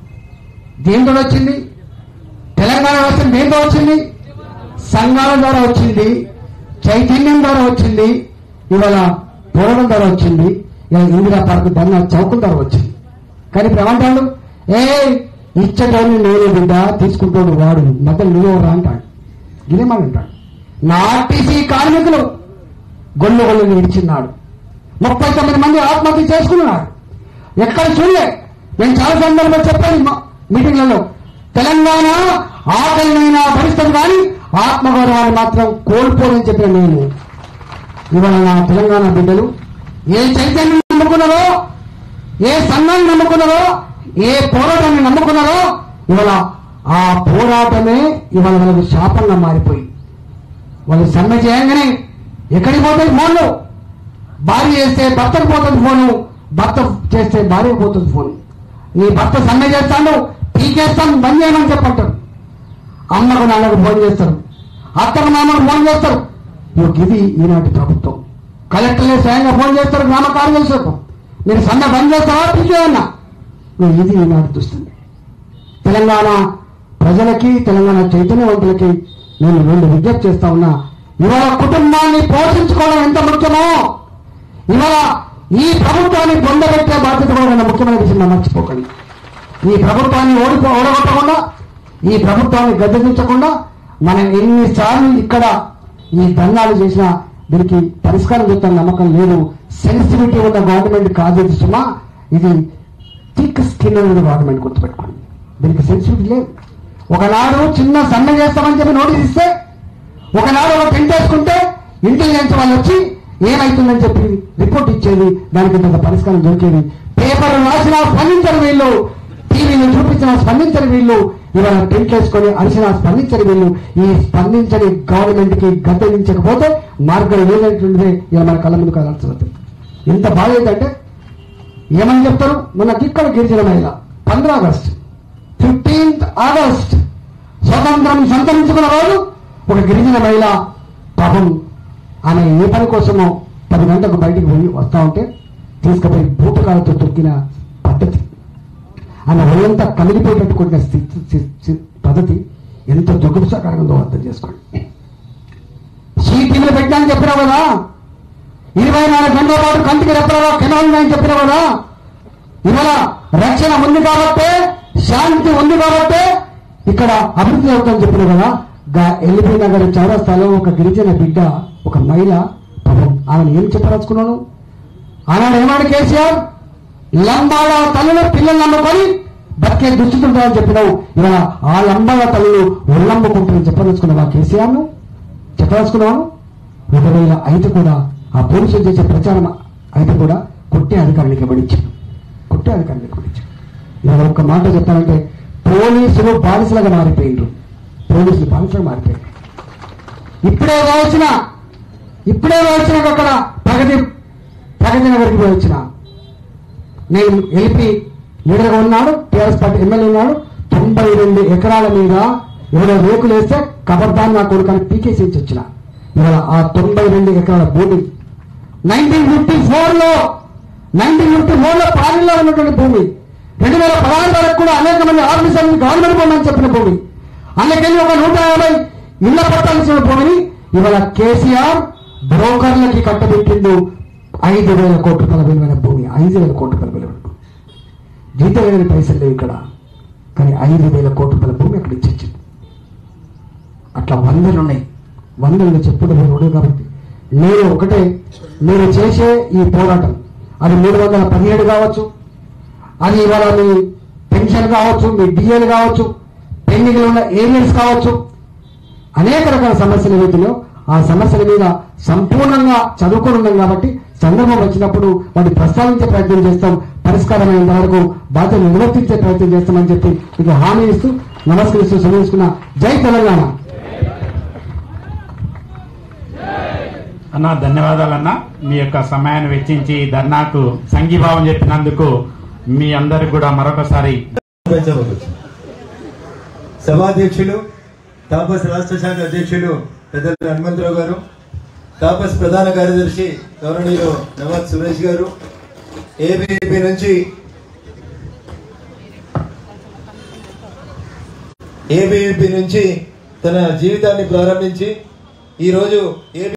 Speaker 4: దేంతో వచ్చింది తెలంగాణ రాష్ట్రం దేంతో వచ్చింది సంఘాల ద్వారా వచ్చింది చైతన్యం ద్వారా వచ్చింది ఇవాళ పోరాటం ద్వారా వచ్చింది ఇవాళ ఇందిరా పార్క్ ధర్నా చౌకం ద్వారా వచ్చింది కానీ ఇప్పుడు ఏమంటాడు ఏ ఇచ్చటోని నేను బిడ్డ తీసుకుంటాడు వాడు మధ్యలో నువ్వెవరా అంటాడు ఇదేమని అంటాడు నా ఆర్టీసీ కార్మికులు గొల్లు గొల్లు ఇచ్చిన్నాడు ముప్పై తొమ్మిది మంది ఆత్మహత్య చేసుకున్నాడు ఎక్కడ చూడలే నేను చాలా సందర్భంలో చెప్పాను మా మీటింగ్లలో తెలంగాణ ఆకలినైనా భరిస్తుంది కానీ ఆత్మగౌరవాన్ని మాత్రం కోల్పోదని చెప్పిన నేను ఇవాళ నా తెలంగాణ బిడ్డలు ఏ చైతన్యం నమ్ముకున్నారో ఏ సంఘాన్ని నమ్ముకున్నారో ఏ పోరాటాన్ని నమ్ముకున్నారో ఇవాళ ఆ పోరాటమే ఇవాళ వాళ్ళకి శాపంగా మారిపోయి వాళ్ళు సమ్మె చేయంగానే ఎక్కడికి పోతాయి ఫోన్లు భార్య చేస్తే భర్తకు పోతుంది ఫోను భర్త చేస్తే భార్య పోతుంది ఫోన్ నీ భర్త సమ్మె చేస్తాడు పీకేస్తాను బంద్ చేయమని చెప్పంటారు అమ్మకు నాన్నకు ఫోన్ చేస్తారు అత్తకు నాన్నకు ఫోన్ చేస్తారు ఇక ఇది ఈనాటి ప్రభుత్వం కలెక్టర్లే స్వయంగా ఫోన్ చేస్తారు గ్రామ కార్యదర్శులకు మీరు సమ్మె బంద్ చేస్తావా పీకేయన్నా ఇక ఇది ఈనాటి దుస్తుంది తెలంగాణ ప్రజలకి తెలంగాణ చైతన్యవంతులకి నేను రెండు విజ్ఞప్తి చేస్తా ఉన్నా ఇవాళ కుటుంబాన్ని పోషించుకోవడం ఎంత ముఖ్యమో ఇవాళ ఈ ప్రభుత్వాన్ని పొందబెట్టే బాధ్యత కూడా మన ముఖ్యమైన విషయం మనం మర్చిపోకండి ఈ ప్రభుత్వాన్ని ఓడిపో ఓడగొట్టకుండా ఈ ప్రభుత్వాన్ని గద్దెదించకుండా మనం ఎన్నిసార్లు ఇక్కడ ఈ దండాలు చేసినా దీనికి పరిష్కారం చెప్తాను నమ్మకం లేదు సెన్సిటివిటీ ఉన్న గవర్నమెంట్ కాదు ఇది సుమా ఇది థిక్ స్కిన్ అనేది గవర్నమెంట్ గుర్తుపెట్టుకోండి దీనికి సెన్సిటివిటీ లేదు ఒకనాడు చిన్న సమ్మె చేస్తామని చెప్పి నోటీస్ ఇస్తే ఒకనాడు ఒక టెంట్ వేసుకుంటే ఇంటెలిజెన్స్ వాళ్ళు వచ్చి ఏమైతుందని చెప్పి రిపోర్ట్ ఇచ్చేది దానికి ఇంత పరిష్కారం దొరికేది పేపర్ రాసినా స్పందించరు వీళ్ళు టీవీని చూపించిన స్పందించని వీళ్ళు ఇవాళ టెంట్ వేసుకొని అరిసిన స్పందించని వీళ్ళు ఈ స్పందించని గవర్నమెంట్ కి గద్దెదించకపోతే మార్గం లేనటువంటిదే ఇలా మన కళ్ళ ముందు కదాల్సి వస్తుంది ఎంత బాధ ఏంటంటే ఏమని చెప్తారు మనకి ఇక్కడ గిరిజన మహిళ పంద్రా ఆగస్ట్ ఫిఫ్టీన్త్ ఆగస్ట్ స్వతంత్రం సంతరించుకున్న రోజు ఒక గిరిజన మహిళ పాపం ఆమె ఏ పని కోసమో పది గంటలకు బయటికి పోయి వస్తా ఉంటే తీసుకుపోయి బూటకాలతో తొక్కిన పద్ధతి ఆమె ఒళ్ళంతా కమిలిపోయేటట్టు కొట్టిన స్థితి స్థి- స్థి- పద్ధతి ఎంత దుర్గప్రసాకరంగా ఉందో అర్థం చేసుకోండి సీటీవీలు పెట్టాలని చెప్పినావు కదా ఇరవై నాలుగు గంటల పాటు కంటికి రెప్పలలో కెనాల్ ఉన్నాయని చెప్పినావు కదా ఇవాళ రక్షణ ఉంది కాబట్టే శాంతి ఉంది కాబట్టే ఇక్కడ అభివృద్ధి అవుతుందని చెప్పిన కదా గా ఎల్బీ నగర్ చౌరస్తాలో ఒక గిరిజన బిడ్డ ఒక మహిళ పాపం ఆమెను ఏం చెప్పదలుచుకున్నాను ఆనాడు ఏమాడు కేసీఆర్ లంబాల తల్లులు పిల్లలు నమ్ముకొని బతికే దుస్థితి ఉంటుందని చెప్పినావు ఇవాళ ఆ లంబాల తల్లులు ఒళ్ళమ్ముకుంటారని చెప్పదలుచుకున్నావా కేసీఆర్ ను చెప్పదలుచుకున్నాను రెండు వేల ఐదు కూడా ఆ పోలీసులు చేసే ప్రచారం అయితే కూడా కొట్టే అధికారానికి ఇవ్వడించాడు కొట్టే అధికారానికి ఇవ్వడించాడు ఇవాళ ఒక్క మాట చెప్పాలంటే పోలీసులు బానిసలుగా మారిపోయిండ్రు పోలీసులు బానిసలుగా మారిపోయారు ఇప్పుడే వచ్చిన ఇప్పుడే వచ్చిన అక్కడ ప్రగతి ప్రగతి నగర్కి పోయి వచ్చిన నేను ఎల్పి లీడర్గా ఉన్నాడు టీఆర్ఎస్ పార్టీ ఎమ్మెల్యే ఉన్నాడు తొంభై రెండు ఎకరాల మీద ఎవరో రేకులు వేస్తే కబర్దాన్ నా కొడుకు పీకేసి ఇచ్చి వచ్చిన ఇవాళ ఆ తొంభై రెండు ఎకరాల భూమి నైన్టీన్ ఫిఫ్టీ ఫోర్ లో నైన్టీన్ ఫిఫ్టీ ఫోర్ లో పాలనలో ఉన్నటువంటి భూమి రెండు వేల పదహారు వరకు కూడా అనేక మంది ఆఫీసర్లు గవర్నమెంట్ భూమి అని చెప్పిన భూమి అందుకని ఒక నూట యాభై ఇళ్ల పట్టాల్సిన భూమిని ఇవాళ కేసీఆర్ బ్రోకర్లకి కట్టబెట్టిండు ఐదు వేల కోట్ల రూపాయల విలువైన భూమి ఐదు వేల కోట్ల రూపాయల విలువైన భూమి జీతం లేని పైసలు లేవు ఇక్కడ కానీ ఐదు వేల కోట్ల రూపాయల భూమి అక్కడ ఇచ్చింది అట్లా వందలు ఉన్నాయి వందలు చెప్పుడు ఉండవు కాబట్టి నేను ఒకటే మీరు చేసే ఈ పోరాటం అది మూడు వందల పదిహేడు కావచ్చు అది ఇవాళ మీ పెన్షన్ కావచ్చు మీ డిఎల్ కావచ్చు పెండింగ్లో ఉన్న ఏరియర్స్ కావచ్చు అనేక రకాల సమస్యలు ఏవైతున్నాయో ఆ సమస్యల మీద సంపూర్ణంగా చదువుకొని ఉన్నాం కాబట్టి సందర్భం వచ్చినప్పుడు వాటిని ప్రస్తావించే ప్రయత్నం చేస్తాం పరిష్కారమైన వరకు బాధ్యత నిర్వర్తించే ప్రయత్నం చేస్తామని చెప్పి మీకు హామీ ఇస్తూ నమస్కరిస్తూ సమయించుకున్న జై తెలంగాణ
Speaker 5: అన్న ధన్యవాదాలన్న మీ యొక్క సమయాన్ని వెచ్చించి ఈ ధర్నాకు సంఘీభావం చెప్పినందుకు మీ అందరికి కూడా మరొకసారి
Speaker 3: పెంచవచ్చు సభాధ్యక్షులు తాపస్ రాష్ట్ర శాఖ అధ్యక్షులు పెద్దలు హనుమంతరావు గారు తాపస్ ప్రధాన కార్యదర్శి గౌరవనీయులు నవాజ్ సురేష్ గారు ఏబీపీ నుంచి ఏబీవీపీ నుంచి తన జీవితాన్ని ప్రారంభించి ఈరోజు ఏబీ